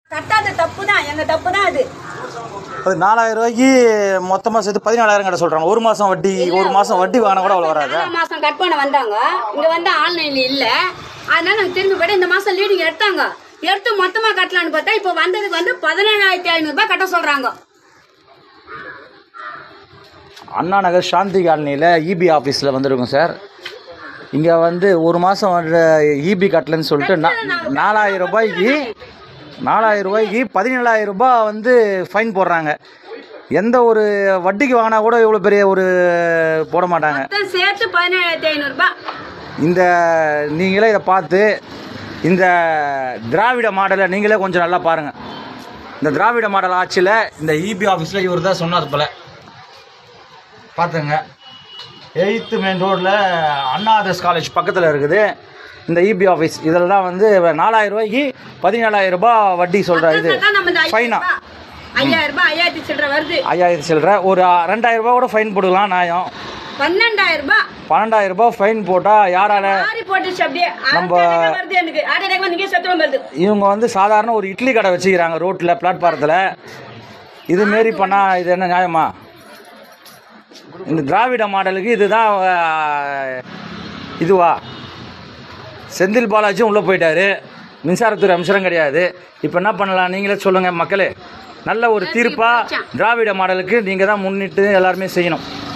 கட்டாத தப்பு தான் எங்க தப்பு தான் அது அது நாலாயிரம் ரூபாய்க்கு மொத்தமாக சேர்த்து பதினாலாயிரம் கட்ட சொல்கிறாங்க ஒரு மாதம் வட்டி ஒரு மாதம் வட்டி வாங்கினா கூட அவ்வளோ வராது நாலாம் மாசம் கட் பண்ண வந்தாங்க இங்க வந்து ஆன்லைன்ல இல்ல அதனால நாங்க திரும்பி போயிட்டு இந்த மாசம் லீடிங் எடுத்தாங்க எடுத்து மொத்தமா கட்டலாம்னு பார்த்தா இப்போ வந்ததுக்கு வந்து பதினேழாயிரத்தி ஐநூறு ரூபாய் கட்ட சொல்றாங்க அண்ணா நகர் சாந்தி காலனியில் இபி ஆஃபீஸில் வந்திருக்கோம் சார் இங்கே வந்து ஒரு மாதம் இபி கட்டலன்னு சொல்லிட்டு நா- நாலாயிரம் ரூபாய்க்கு நாலாயிரம் ரூபாய்க்கு பதினேழாயிரம் ரூபாய் வந்து ஃபைன் போடுறாங்க எந்த ஒரு வட்டிக்கு வாங்கினா கூட இவ்வளோ பெரிய ஒரு போட மாட்டாங்க மொத்தம் சேர்த்து பதினேழாயிரத்தி ஐநூறு ரூபாய் இந்த நீங்களே இதை பார்த்து இந்த திராவிட மாடலை நீங்களே கொஞ்சம் நல்லா பாருங்கள் இந்த திராவிட மாடல் ஆட்சியில் இந்த இபி ஆஃபீஸில் இவர் தான் சொன்னார் போல பார்த்துங்க எயித்து மெயின் ரோட்டில் அண்ணாதர்ஸ் காலேஜ் பக்கத்தில் இருக்குது இந்த இபி ஆஃபீஸ் இதில் தான் வந்து நாலாயிரம் ரூபாய்க்கு பதினேழாயிரம் ரூபாய் வட்டி சொல்கிற இது அதான் நம்ம இந்த ஐயாயிரம் ஃபைனா ரூபாய். ஐயாயிரம் ரூபாய் ஐயாயிரத்தி சில்லற வருது ஐயாயிரம் சில்லற ஒரு ரெண்டாயிரம் ரூபாய் கூட ஃபைன் போட்டுக்கலாம் நியாயம் பன்னெண்டாயிரம் ரூபாய் பன்னெண்டாயிரம் ரூபாய் ஃபைன் போட்டால் யாரால மாறி போட்டுச்சு அப்படியே நம்ம- Heart attack வருது எனக்கு ஹார்ட் அட்டாக் வந்து இங்கே செத்துவம் வருது இவங்க வந்து சாதாரண ஒரு இட்லி கடை வச்சுக்கிறாங்க ரோட்டில் பிளாட்பாரத்தில் இது மாரி பண்ணால் இது என்ன நியாயமா இந்த திராவிட மாடலுக்கு இதுதான் அஹ், இதுவா செந்தில் பாலாஜியும் உள்ளே போயிட்டாரு மின்சாரத்துறை அம்சரம் கிடையாது இப்போ என்ன பண்ணலாம் நீங்களே சொல்லுங்கள் மக்களே நல்ல ஒரு தீர்ப்பாக திராவிட மாடலுக்கு நீங்கள் தான் முன்னிட்டு எல்லாருமே செய்யணும்